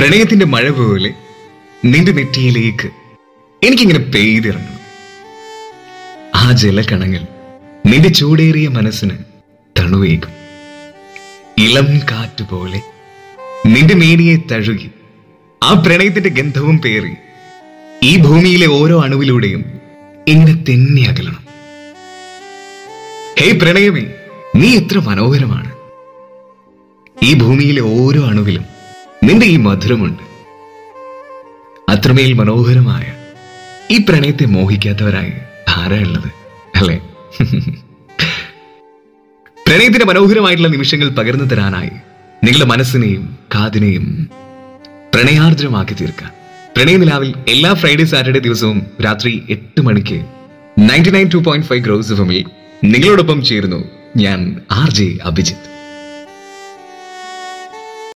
പ്രണയത്തിന്റെ മഴ പോലെ നിന്റെ നെറ്റിയിലേക്ക് എനിക്കിങ്ങനെ പെയ്തിറങ്ങണം ആ ജലകണങ്ങൾ നിന്റെ ചൂടേറിയ മനസ്സിന് തണുവേകും ഇളം കാറ്റ് പോലെ നിന്റെ മേനിയെ തഴുകി ആ പ്രണയത്തിന്റെ ഗന്ധവും പേറി ഈ ഭൂമിയിലെ ഓരോ അണുവിലൂടെയും ഇങ്ങനെ തെന്നി അകലണം ഹേ പ്രണയമേ നീ എത്ര മനോഹരമാണ് ഈ ഭൂമിയിലെ ഓരോ അണുവിലും നിന്റെ ഈ മധുരമുണ്ട് അത്രമേൽ മനോഹരമായ ഈ പ്രണയത്തെ മോഹിക്കാത്തവരായി ആരാ ഉള്ളത് അല്ലേ പ്രണയത്തിന്റെ മനോഹരമായിട്ടുള്ള നിമിഷങ്ങൾ പകർന്നു തരാനായി നിങ്ങളുടെ മനസ്സിനെയും കാതിനെയും പ്രണയാർദ്രമാക്കി തീർക്കാൻ പ്രണയനിലാവിൽ എല്ലാ ഫ്രൈഡേ സാറ്റർഡേ ദിവസവും രാത്രി എട്ട് മണിക്ക് ninety nine two point five ഗ്രോസ് എഫമിൽ നിങ്ങളോടൊപ്പം ചേരുന്നു ഞാൻ ആർ ജെ അഭിജിത്ത്